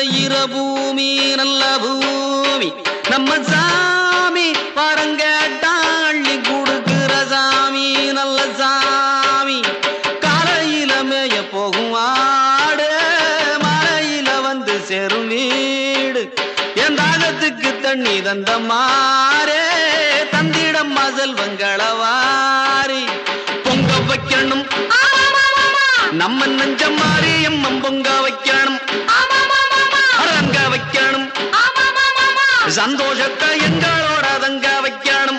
விளையிற பூமி நல்ல பூமி நம்ம சாமி பரங்கட்டாள்ளி கொடுக்கிற சாமி நல்ல சாமி காலையில மேய போகும் ஆடு மலையில வந்து சேரும் வீடு என் தாகத்துக்கு தண்ணி தந்த மாறே தந்திடம் மசல் வங்களவாரி பொங்க வைக்கணும் நம்ம நெஞ்சம் மாறி எம்மம் பொங்க வைக்கணும் அரங்க வைக்கணும் சந்தோஷத்தை எங்களோட தங்க வைக்கணும்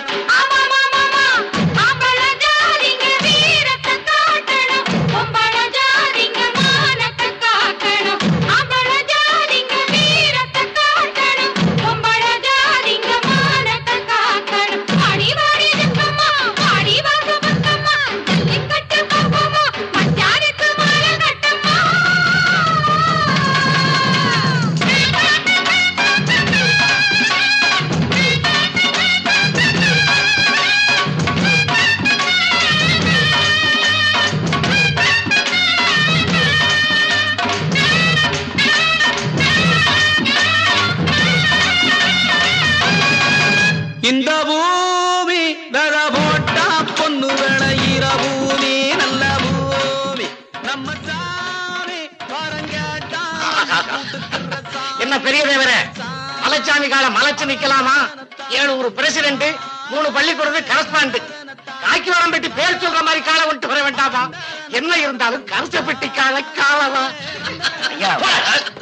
இந்த பூமி தர போட்டா பொண்ணு விளையிற பூமி நல்ல பூமி நம்ம சாமி பரங்கட்டா என்ன பெரிய தேவரே மலைச்சாமி காலம் மலைச்சு நிக்கலாமா ஏழு ஒரு பிரசிடண்ட் மூணு பள்ளிக்கூடத்து கரஸ்பாண்ட் காக்கி வரம் பெட்டி பேர் சொல்ற மாதிரி காலை விட்டு வர வேண்டாமா என்ன இருந்தாலும் கரசப்பட்டி கால காலவா ஐயா